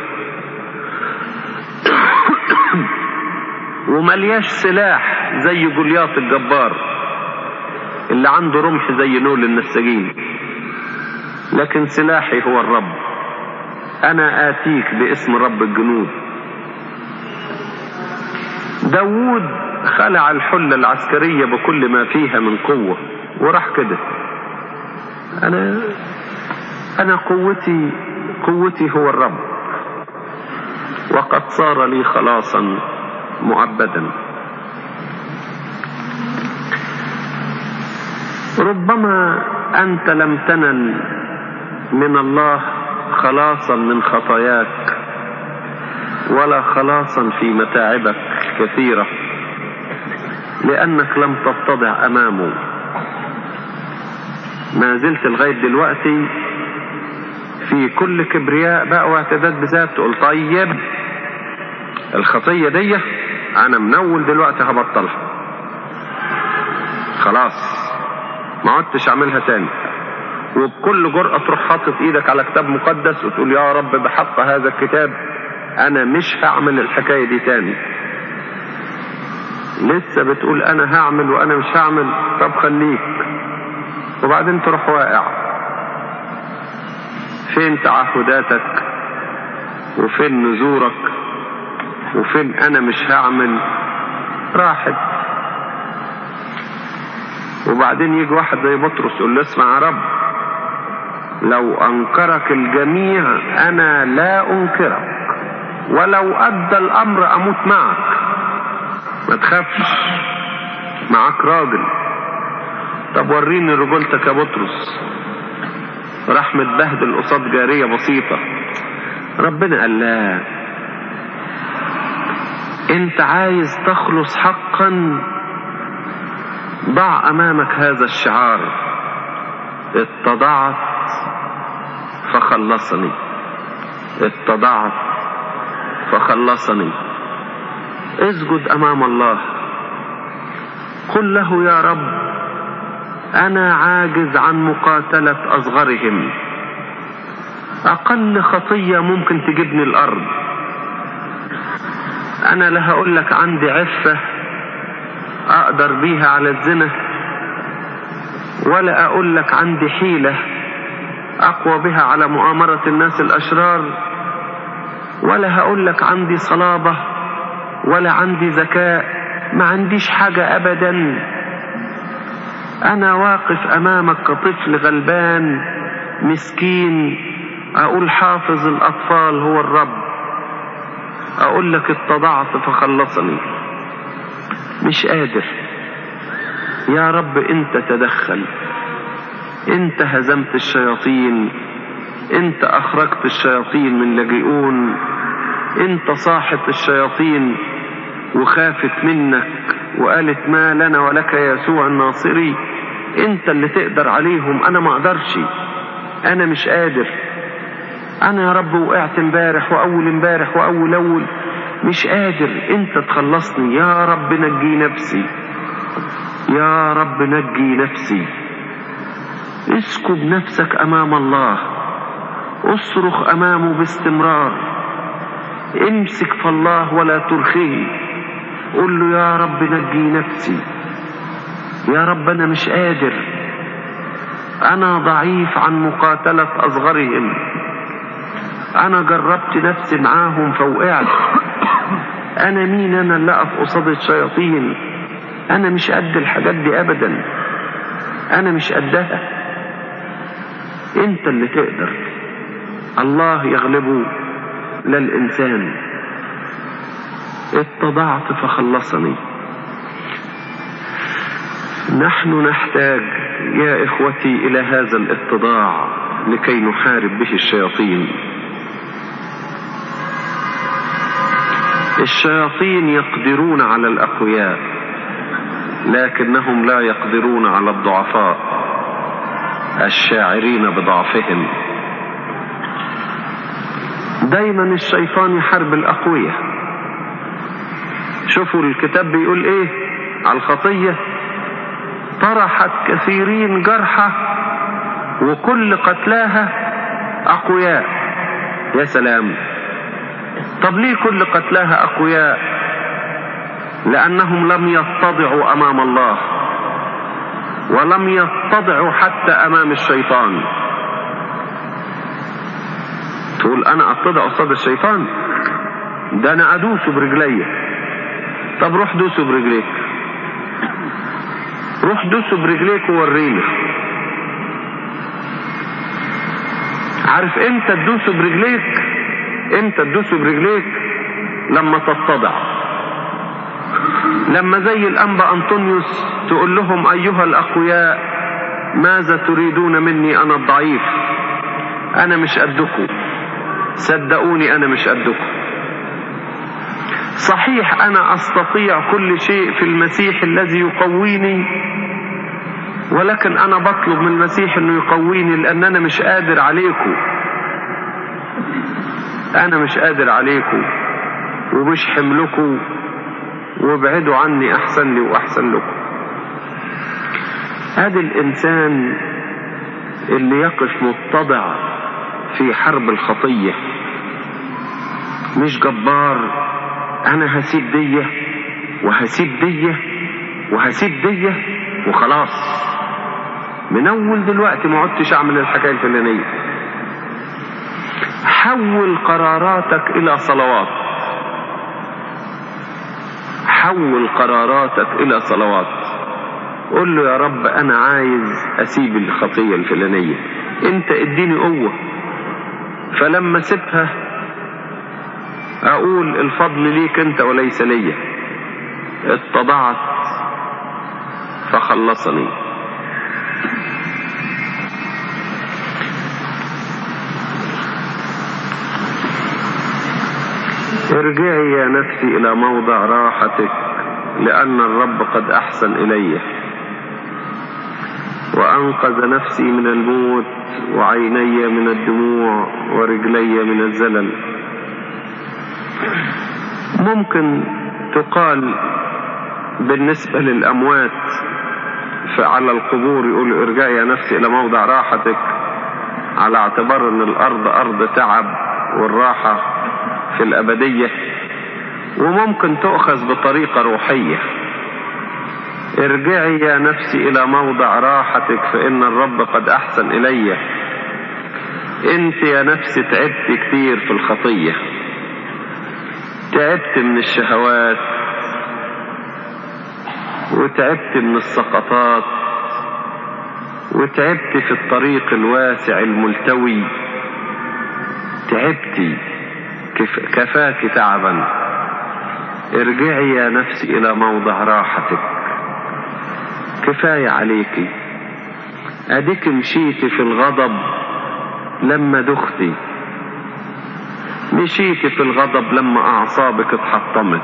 وملياش سلاح زي جولياط الجبار اللي عنده رمح زي نول النساجين لكن سلاحي هو الرب انا اتيك باسم رب الجنود داوود خلع الحلة العسكرية بكل ما فيها من قوة وراح كده انا انا قوتي قوتي هو الرب وقد صار لي خلاصا مؤبدا ربما انت لم تنل من الله خلاصا من خطاياك ولا خلاصا في متاعبك كثيره لانك لم تتضع امامه ما زلت لغايه دلوقتي في كل كبرياء بقى واعتداد بذات تقول طيب الخطيه دي انا منول دلوقتي هبطلها خلاص ما عدتش اعملها تاني وبكل جرأة تروح حاطط ايدك على كتاب مقدس وتقول يا رب بحق هذا الكتاب انا مش هعمل الحكاية دي تاني لسه بتقول انا هعمل وانا مش هعمل طب خليك وبعدين تروح واقع فين تعهداتك وفين نذورك وفين انا مش هعمل راحت وبعدين يجي واحد زي بطرس يقول له اسمع يا رب لو انكرك الجميع انا لا انكرك ولو ادى الامر اموت معك ما تخافش معاك راجل طب وريني رجولتك يا بطرس راح متبهدل قصاد جارية بسيطة ربنا قال لا انت عايز تخلص حقا ضع امامك هذا الشعار اتضعت فخلصني اتضعت فخلصني اسجد امام الله قل له يا رب انا عاجز عن مقاتلة اصغرهم اقل خطية ممكن تجيبني الارض انا لا هقول لك عندي عفة اقدر بيها على الزنا ولا اقول لك عندي حيلة اقوى بها على مؤامرة الناس الاشرار ولا هقول لك عندي صلابة ولا عندي ذكاء ما عنديش حاجة ابدا انا واقف امامك كطفل غلبان مسكين اقول حافظ الاطفال هو الرب اقول لك اتضعت فخلصني مش قادر يا رب انت تدخل انت هزمت الشياطين انت اخرجت الشياطين من لاجئون انت صاحب الشياطين وخافت منك وقالت ما لنا ولك يا يسوع الناصري انت اللي تقدر عليهم انا ما اقدرش انا مش قادر انا يا رب وقعت امبارح واول امبارح واول اول مش قادر انت تخلصني يا رب نجي نفسي يا رب نجي نفسي اسكب نفسك امام الله اصرخ امامه باستمرار امسك في الله ولا ترخيه قل له يا رب نجي نفسي يا رب انا مش قادر انا ضعيف عن مقاتلة اصغرهم انا جربت نفسي معاهم فوقعت انا مين انا اللي اقف قصاد الشياطين انا مش قد الحاجات دي ابدا انا مش قدها انت اللي تقدر الله يغلبه لا الانسان اتضعت فخلصني نحن نحتاج يا اخوتي الى هذا الاتضاع لكي نحارب به الشياطين الشياطين يقدرون على الاقوياء لكنهم لا يقدرون على الضعفاء الشاعرين بضعفهم دايما الشيطان يحارب الاقوياء شوفوا الكتاب بيقول ايه على الخطيه طرحت كثيرين جرحى وكل قتلاها اقوياء يا سلام طب ليه كل قتلاها اقوياء لانهم لم يتضعوا امام الله ولم يتضعوا حتى امام الشيطان تقول انا اتضع قصاد الشيطان ده انا ادوسه برجلي طب روح دوسه برجليك روح دوسه برجليك ووريني عارف امتى تدوسه برجليك امتى تدوسه برجليك لما تتضع لما زي الانبا انطونيوس تقول لهم ايها الاقوياء ماذا تريدون مني انا الضعيف انا مش قدكم صدقوني انا مش قدكم صحيح انا استطيع كل شيء في المسيح الذي يقويني ولكن انا بطلب من المسيح انه يقويني لان انا مش قادر عليكم انا مش قادر عليكم ومش حملكم وابعدوا عني احسن لي واحسن لكم ادي الانسان اللي يقف متضع في حرب الخطيه مش جبار انا هسيب ديه وهسيب ديه وهسيب ديه وخلاص من اول دلوقتي ما عدتش اعمل الحكايه الفلانيه حول قراراتك الى صلوات حول قراراتك الى صلوات قل له يا رب انا عايز اسيب الخطيه الفلانيه انت اديني قوة فلما سبها اقول الفضل ليك انت وليس ليا اتضعت فخلصني ارجعي يا نفسي الى موضع راحتك لان الرب قد احسن الي وانقذ نفسي من الموت وعيني من الدموع ورجلي من الزلل ممكن تقال بالنسبة للأموات فعلى القبور يقول ارجعي يا نفسي إلى موضع راحتك على اعتبار أن الأرض أرض تعب والراحة في الأبدية وممكن تؤخذ بطريقة روحية ارجعي يا نفسي إلى موضع راحتك فإن الرب قد أحسن إلي انت يا نفسي تعبت كتير في الخطية تعبت من الشهوات وتعبت من السقطات وتعبت في الطريق الواسع الملتوي تعبتي كف كفاك تعبا ارجعي يا نفسي الى موضع راحتك كفاية عليكي اديك مشيتي في الغضب لما دختي مشيتي في الغضب لما اعصابك اتحطمت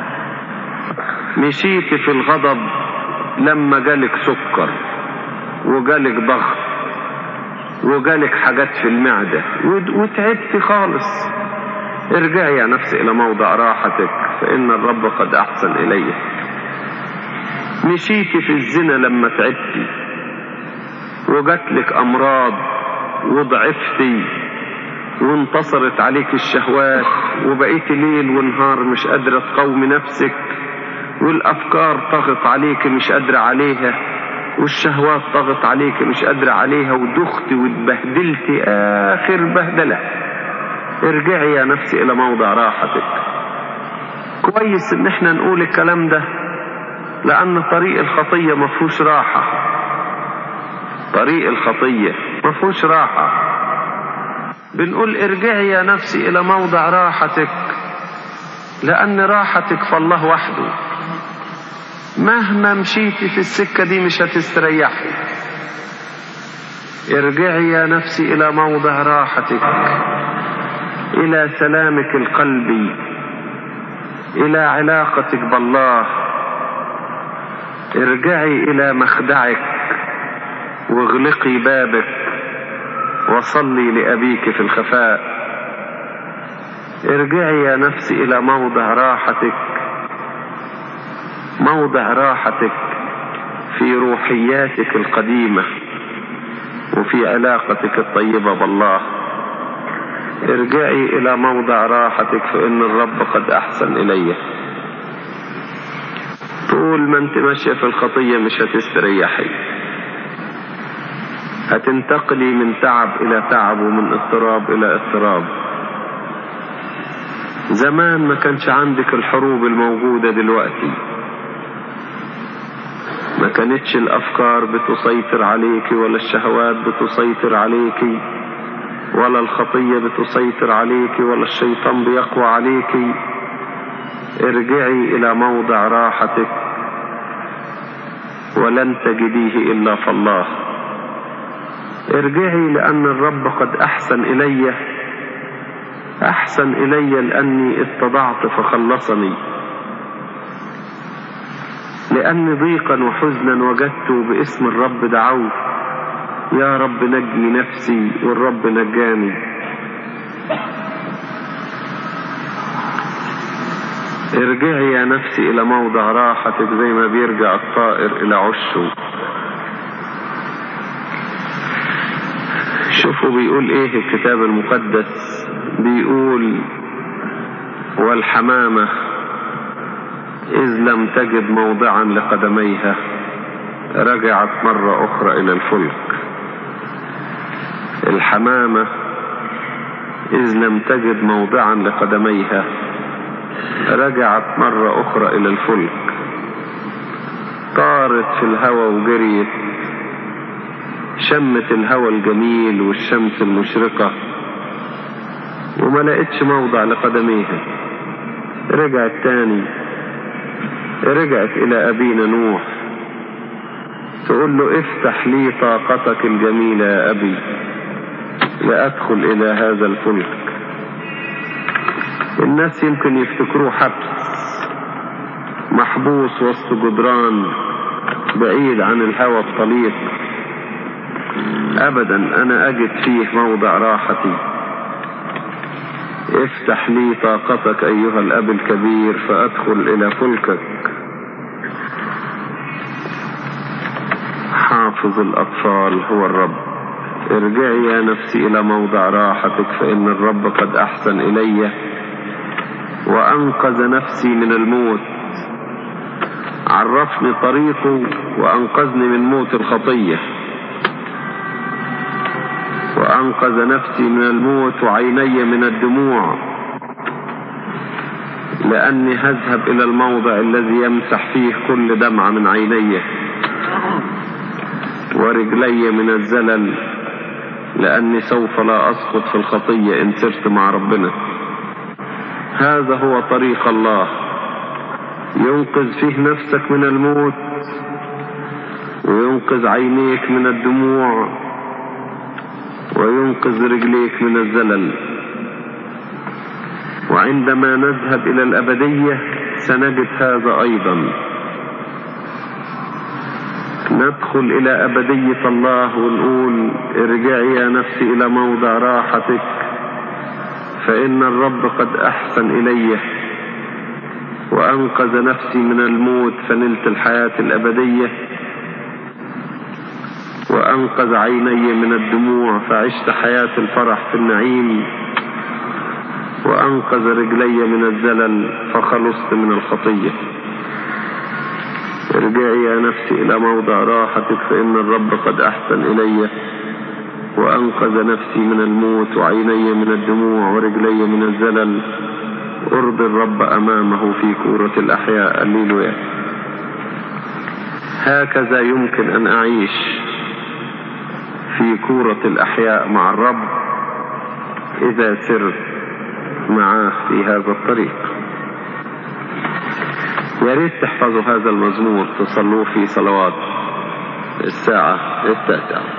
مشيتي في الغضب لما جالك سكر وجالك ضغط وجالك حاجات في المعدة وتعبتي خالص ارجعي يا نفسي الى موضع راحتك فان الرب قد احسن الي مشيتي في الزنا لما تعبتي وجاتلك امراض وضعفتي وانتصرت عليك الشهوات وبقيت ليل ونهار مش قادرة تقومي نفسك والافكار طغت عليك مش قادرة عليها والشهوات طغت عليك مش قادرة عليها ودختي واتبهدلتي اخر بهدلة ارجعي يا نفسي الى موضع راحتك كويس ان احنا نقول الكلام ده لان طريق الخطية مفهوش راحة طريق الخطية مفهوش راحة بنقول ارجعي يا نفسي الى موضع راحتك لان راحتك فالله وحده مهما مشيتي في السكة دي مش هتستريحي ارجعي يا نفسي الى موضع راحتك الى سلامك القلبي الى علاقتك بالله ارجعي الى مخدعك واغلقي بابك وصلي لأبيك في الخفاء ارجعي يا نفسي إلى موضع راحتك موضع راحتك في روحياتك القديمة وفي علاقتك الطيبة بالله ارجعي إلى موضع راحتك فإن الرب قد أحسن إلي طول ما انت ماشية في الخطية مش هتستريحي هتنتقلي من تعب إلى تعب ومن اضطراب إلى اضطراب زمان ما كانش عندك الحروب الموجودة دلوقتي ما كانتش الأفكار بتسيطر عليك ولا الشهوات بتسيطر عليك ولا الخطية بتسيطر عليك ولا الشيطان بيقوى عليك ارجعي إلى موضع راحتك ولن تجديه إلا في الله ارجعي لأن الرب قد أحسن إلي أحسن إلي لأني اتضعت فخلصني لأني ضيقا وحزنا وجدت باسم الرب دعوت يا رب نجي نفسي والرب نجاني ارجعي يا نفسي إلى موضع راحتك زي ما بيرجع الطائر إلى عشه شوفوا بيقول ايه الكتاب المقدس بيقول والحمامة إذ لم تجد موضعا لقدميها رجعت مرة أخرى إلى الفلك الحمامة إذ لم تجد موضعا لقدميها رجعت مرة أخرى إلى الفلك طارت في الهوى وجريت شمت الهوى الجميل والشمس المشرقة وما لقتش موضع لقدميها رجعت تاني رجعت إلى أبينا نوح تقول له افتح لي طاقتك الجميلة يا أبي لأدخل إلى هذا الفلك الناس يمكن يفتكروه حبس محبوس وسط جدران بعيد عن الهوى الطليق أبدا أنا أجد فيه موضع راحتي افتح لي طاقتك أيها الأب الكبير فأدخل إلى فلكك حافظ الأطفال هو الرب ارجعي يا نفسي إلى موضع راحتك فإن الرب قد أحسن إلي وأنقذ نفسي من الموت عرفني طريقه وأنقذني من موت الخطية وأنقذ نفسي من الموت وعيني من الدموع لأني هذهب إلى الموضع الذي يمسح فيه كل دمعة من عيني ورجلي من الزلل لأني سوف لا أسقط في الخطية إن سرت مع ربنا هذا هو طريق الله ينقذ فيه نفسك من الموت وينقذ عينيك من الدموع وينقذ رجليك من الزلل وعندما نذهب إلى الأبدية سنجد هذا أيضا ندخل إلى أبدية الله ونقول ارجعي يا نفسي إلى موضع راحتك فإن الرب قد أحسن إلي وأنقذ نفسي من الموت فنلت الحياة الأبدية وأنقذ عيني من الدموع فعشت حياة الفرح في النعيم وأنقذ رجلي من الزلل فخلصت من الخطية ارجعي يا نفسي إلى موضع راحتك فإن الرب قد أحسن إلي وأنقذ نفسي من الموت وعيني من الدموع ورجلي من الزلل أرضي الرب أمامه في كورة الأحياء الليلويا هكذا يمكن أن أعيش في كورة الأحياء مع الرب إذا سرت معاه في هذا الطريق يا ريت تحفظوا هذا المزمور تصلوه في صلوات الساعة التاسعة